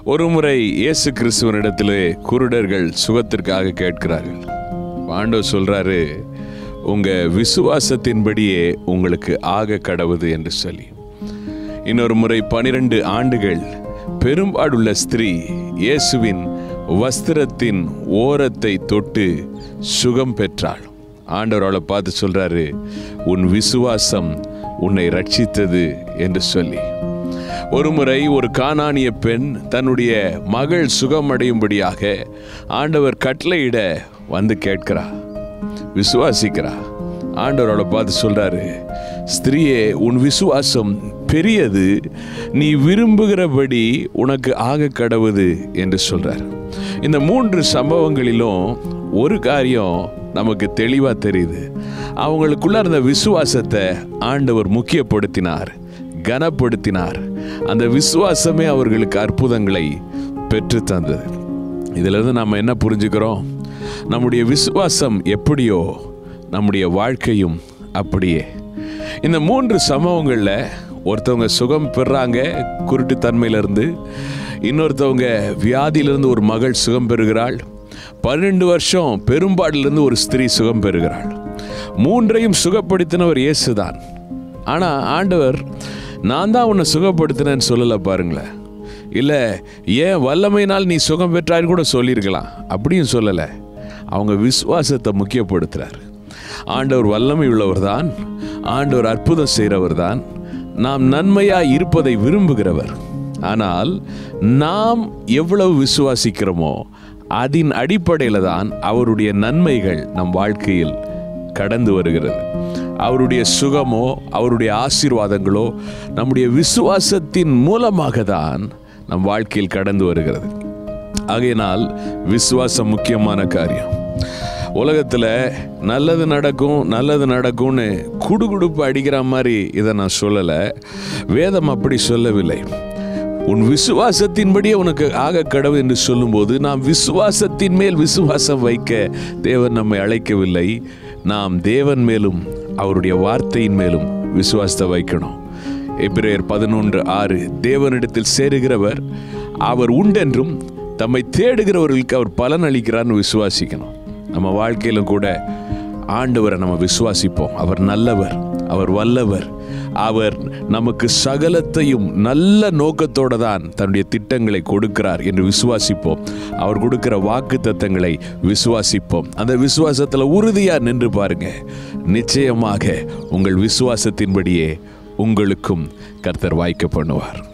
ஒருமுறை இயேசு கிறிஸ்துவனிடத்திலே குருடர்கள் சுகத்திற்காக கேட்கிறார்கள் ஆண்டவர் சொல்றாரு உங்க விசுவாசத்தின்படியே உங்களுக்கு ஆக கடவுது என்று சொல்லி இன்னொரு முறை பனிரெண்டு ஆண்டுகள் பெரும்பாடுள்ள ஸ்திரீ இயேசுவின் வஸ்திரத்தின் ஓரத்தை தொட்டு சுகம் பெற்றாள் ஆண்டவர் அவளை பார்த்து சொல்றாரு உன் விசுவாசம் உன்னை ரட்சித்தது என்று சொல்லி ஒருமுறை ஒரு கானானிய பெண் தன்னுடைய மகள் சுகமடையும்படியாக ஆண்டவர் கட்டளையிட வந்து கேட்கிறா விசுவாசிக்கிறா ஆண்டவர் அவளை பார்த்து சொல்றாரு ஸ்திரீயே உன் விசுவாசம் பெரியது நீ விரும்புகிறபடி உனக்கு ஆக கடவுது என்று சொல்றார் இந்த மூன்று சம்பவங்களிலும் ஒரு காரியம் நமக்கு தெளிவா தெரியுது அவங்களுக்குள்ள இருந்த விசுவாசத்தை ஆண்டவர் முக்கியப்படுத்தினார் கனப்படுத்தினார் அந்த விசுவாசமே அவர்களுக்கு அற்புதங்களை பெற்று தந்தது இதிலிருந்து நம்ம என்ன புரிஞ்சுக்கிறோம் நம்முடைய விசுவாசம் எப்படியோ நம்முடைய வாழ்க்கையும் அப்படியே இந்த மூன்று சம்பவங்களில் ஒருத்தவங்க சுகம் பெறாங்க குருட்டுத்தன்மையிலிருந்து இன்னொருத்தவங்க வியாதியிலிருந்து ஒரு மகள் சுகம் பெறுகிறாள் பன்னெண்டு வருஷம் பெரும்பாடிலிருந்து ஒரு ஸ்திரீ சுகம் பெறுகிறாள் மூன்றையும் சுகப்படுத்தினவர் இயேசுதான் ஆனால் ஆண்டவர் நான் தான் உன்னை சுகப்படுத்தினேன்னு சொல்லலை பாருங்களேன் இல்லை ஏன் வல்லமையினால் நீ சுகம் பெற்றான்னு கூட சொல்லியிருக்கலாம் அப்படியும் சொல்லலை அவங்க விசுவாசத்தை முக்கியப்படுத்துகிறார் ஆண்டவர் வல்லமை உள்ளவர் தான் ஆண்டவர் அற்புதம் செய்கிறவர் தான் நாம் நன்மையாக இருப்பதை விரும்புகிறவர் ஆனால் நாம் எவ்வளவு விசுவாசிக்கிறோமோ அதன் அடிப்படையில் தான் அவருடைய நன்மைகள் நம் வாழ்க்கையில் கடந்து வருகிறது அவருடைய சுகமோ அவருடைய ஆசீர்வாதங்களோ நம்முடைய விசுவாசத்தின் மூலமாக தான் நம் வாழ்க்கையில் கடந்து வருகிறது ஆகையினால் விசுவாசம் முக்கியமான காரியம் உலகத்தில் நல்லது நடக்கும் நல்லது நடக்கும்னு குடுகுடுப்பு அடிக்கிற மாதிரி இதை நான் சொல்லலை வேதம் அப்படி சொல்லவில்லை உன் விசுவாசத்தின்படியே உனக்கு ஆக கடவு என்று சொல்லும்போது நாம் விசுவாசத்தின் மேல் விசுவாசம் வைக்க தேவன் நம்மை அழைக்கவில்லை நாம் தேவன் மேலும் அவருடைய வார்த்தையின் மேலும் விசுவாசத்தை வைக்கணும் எபிரேயர் பதினொன்று ஆறு தேவனிடத்தில் சேருகிறவர் அவர் உண்டென்றும் தம்மை தேடுகிறவர்களுக்கு அவர் பலன் அளிக்கிறார்னு விசுவாசிக்கணும் நம்ம வாழ்க்கையிலும் கூட ஆண்டவரை நம்ம விசுவாசிப்போம் அவர் நல்லவர் அவர் வல்லவர் அவர் நமக்கு சகலத்தையும் நல்ல நோக்கத்தோடு தான் தன்னுடைய திட்டங்களை கொடுக்கிறார் என்று விசுவாசிப்போம் அவர் கொடுக்கிற வாக்கு தத்தங்களை விசுவாசிப்போம் அந்த விசுவாசத்தில் உறுதியாக நின்று பாருங்க நிச்சயமாக உங்கள் விசுவாசத்தின்படியே உங்களுக்கும் கர்த்தர் வாய்க்க பண்ணுவார்